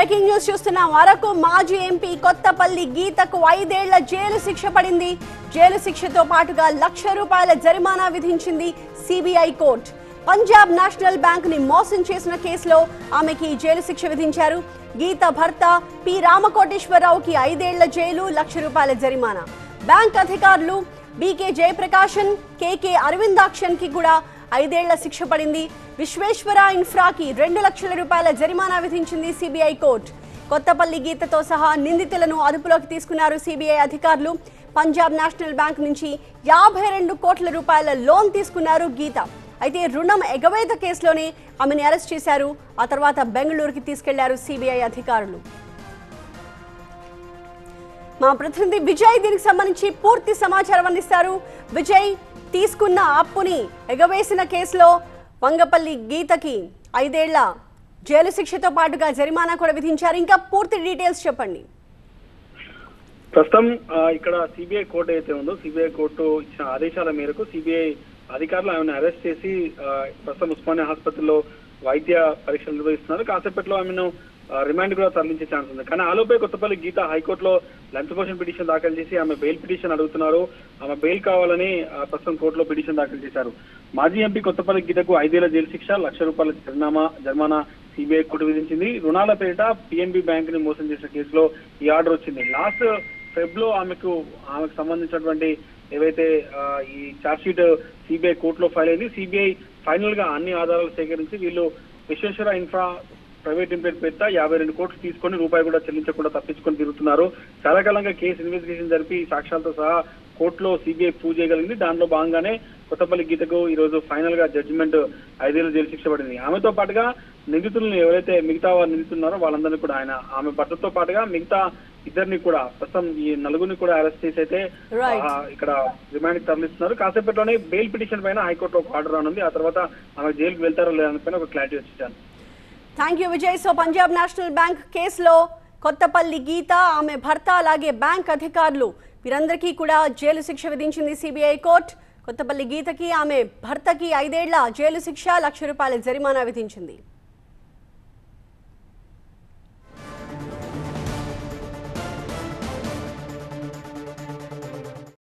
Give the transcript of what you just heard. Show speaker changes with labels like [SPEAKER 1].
[SPEAKER 1] Breaking news చూస్తున్నాం అరకు మాజీ MP Kothapalli గీతకు ఐదేళ్ల జైలు శిక్ష పడింది జైలు శిక్షతో పాటుగా లక్ష రూపాయల జరిమానా విధించింది CBI court Punjab national bank ని మోసం చేసిన కేసులో ఆమెకి జైలు శిక్ష విధించారు గీత భర్త పి రామకోటేశ్వరరావుకి ఐదేళ్ల జైలు లక్ష రూపాయల జరిమానా బ్యాంక్ అధికారులు బీకే జయప్రకాషన్ కేకే అరవిందాక్షన్ కి కూడా ఐదేళ్ల శిక్ష పడింది విశ్వేశ్వర ఇన్ఫ్రాకి రెండు లక్షల రూపాయల జరిమానా విధించింది సిబిఐ కోర్టు కొత్తపల్లి గీతతో సహా నిందితులను అదుపులోకి తీసుకున్నారు సిబిఐ అధికారులు పంజాబ్ నేషనల్ బ్యాంక్ నుంచి యాభై రెండు కోట్ల రూపాయల లోన్ తీసుకున్నారు గీత అయితే రుణం ఎగవేత కేసులోనే ఆమెను అరెస్ట్ చేశారు ఆ తర్వాత బెంగళూరుకి తీసుకెళ్లారు సిబిఐ అధికారులు మా ప్రతినిధి విజయ్ దీనికి సంబంధించి పూర్తి సమాచారం అందిస్తారు విజయ్ తీసుకున్న అప్పుని ఎగవేసిన కేసులో వంగపల్లి గీతకి ఐదేళ్ల జైలు శిక్షతో పాటుగా జరిమానా కూడా విధించారు ఇంకా పూర్తి డీటెయిల్స్ చెప్పండి
[SPEAKER 2] ప్రస్తుతం ఆ, ఇక్కడ సిబిఐ కోర్టు అయితే ఉందో సిబిఐ కోర్టు ఇచ్చిన ఆదేశాల మేరకు సిబిఐ అధికారులు ఆమెను అరెస్ట్ చేసి ఆ, ప్రస్తుతం ఉస్మానియా ఆసుపత్రిలో వైద్య పరీక్షలు నిర్వహిస్తున్నారు కాసేపట్లో ఆమెను ఆ, రిమాండ్ కూడా తరలించే ఛాన్స్ ఉంది కానీ ఆలోపే కొత్తపల్లి గీత హైకోర్టులో లంచ్ మోషన్ పిటిషన్ దాఖలు చేసి ఆమె బెయిల్ పిటిషన్ అడుగుతున్నారు ఆమె బెయిల్ కావాలని ఆ, ప్రస్తుతం కోర్టులో పిటిషన్ దాఖలు చేశారు మాజీ ఎంపీ కొత్తపల్లి గీతకు ఐదేళ్ల జైలు శిక్ష లక్ష రూపాయల జరిమానా జరిమానా సిబిఐ కోర్టు విధించింది రుణాల పేరిట పిఎన్బి బ్యాంక్ ని మోసం చేసిన కేసులో ఈ ఆర్డర్ వచ్చింది లాస్ట్ ఫెబ్ లో ఆమెకు ఆమెకు సంబంధించినటువంటి ఏవైతే ఆ, ఈ ఛార్జ్ షీట్ సిబిఐ కోర్టులో ఫైల్ అయింది సిబిఐ ఫైనల్ గా అన్ని ఆధారాలు సేకరించి వీళ్ళు విశ్వేశ్వర ఇన్ఫ్రా ప్రైవేట్ లిమిటెడ్ పేరిట యాభై రెండు కోట్లు తీసుకొని రూపాయి కూడా చెల్లించకుండా తప్పించుకొని తిరుగుతున్నారు చాలా కాలంగా కేసు ఇన్వెస్టిగేషన్ జరిపి సాక్ష్యాలతో సహా కోర్టులో సిబిఐ ప్రూవ్ చేయగలిగింది దానిలో భాగంగానే కొత్తపల్లి గీతకు ఈ రోజు ఫైనల్ గా జడ్జిమెంట్ ఐదేళ్ళు జైలు శిక్ష పడింది ఆమెతో పాటుగా నిందితులను ఎవరైతే మిగతా వారు నిందితున్నారో వాళ్ళందరినీ కూడా ఆయన ఆమె భర్తతో పాటుగా మిగతా ఇద్దరిని కూడా ప్రస్తుతం ఈ నలుగురిని కూడా అరెస్ట్ చేసి అయితే
[SPEAKER 1] Right.
[SPEAKER 2] ఆ, ఇక్కడ రిమాండ్ కి తరలిస్తున్నారు కాసేపట్లోనే బెయిల్ పిటిషన్ పైన హైకోర్టులో ఒక ఆర్డర్ రానుంది ఆ తర్వాత ఆమె జైలుకి వెళ్తారో లేదని పైన ఒక క్లారిటీ వచ్చేసాను
[SPEAKER 1] thank you Vijay so Punjab national bank కేసులో కొత్తపల్లి గీత ఆమె భర్త అలాగే బ్యాంక్ అధికారులు వీరందరికీ కూడా జైలు శిక్ష విధించింది సిబిఐ కోర్టు కొత్తపల్లి గీతకి ఆమె భర్తకి ఐదేళ్ల జైలు శిక్ష లక్ష రూపాయల జరిమానా విధించింది